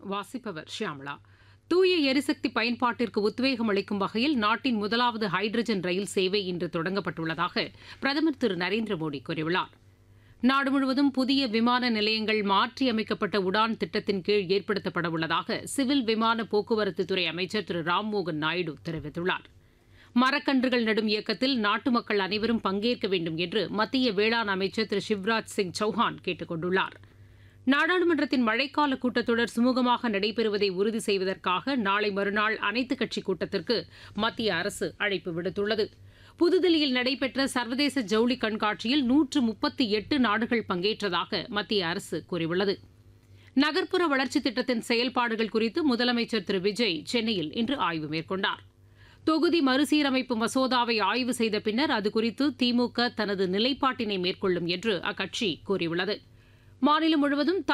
வாசிப்பவர் ஷியாமளா தூய எரிசக்தி பயன்பாட்டிற்கு உத்வேகம் அளிக்கும் வகையில் நாட்டின் முதலாவது ஹைட்ரஜன் ரயில் சேவை இன்று தொடங்கப்பட்டுள்ளதாக பிரதமர் திரு நரேந்திர மோடி கூறியுள்ளார் நாடு முழுவதும் புதிய விமான நிலையங்கள் மாற்றியமைக்கப்பட்ட உடான் திட்டத்தின் கீழ் ஏற்படுத்தப்பட உள்ளதாக சிவில் விமான போக்குவரத்து துறை அமைச்சர் திரு ராம்மோகன் நாயுடு தெரிவித்துள்ளார் மரக்கன்றுகள் நடும் இயக்கத்தில் நாட்டு மக்கள் அனைவரும் பங்கேற்க வேண்டும் என்று மத்திய வேளாண் அமைச்சர் திரு சிவராஜ் சிங் சௌஹான் கேட்டுக் கொண்டுள்ளார் நாடாளுமன்றத்தின் மழைக்கால கூட்டத்தொடர் சுமூகமாக நடைபெறுவதை உறுதி செய்வதற்காக நாளை மறுநாள் அனைத்துக் கட்சி கூட்டத்திற்கு மத்திய அரசு அழைப்பு விடுத்துள்ளது புதுதில்லியில் நடைபெற்ற சர்வதேச ஜவுளி கண்காட்சியில் நூற்று முப்பத்தி எட்டு நாடுகள் பங்கேற்றதாக மத்திய அரசு கூறியுள்ளது நகர்ப்புற வளர்ச்சித் திட்டத்தின் செயல்பாடுகள் குறித்து முதலமைச்சர் திரு விஜய் சென்னையில் இன்று ஆய்வு மேற்கொண்டார் தொகுதி மறுசீரமைப்பு மசோதாவை ஆய்வு செய்த பின்னர் அது குறித்து திமுக தனது நிலைப்பாட்டினை மேற்கொள்ளும் என்று அக்கட்சி கூறியுள்ளது மாநிலம் முழுவதும்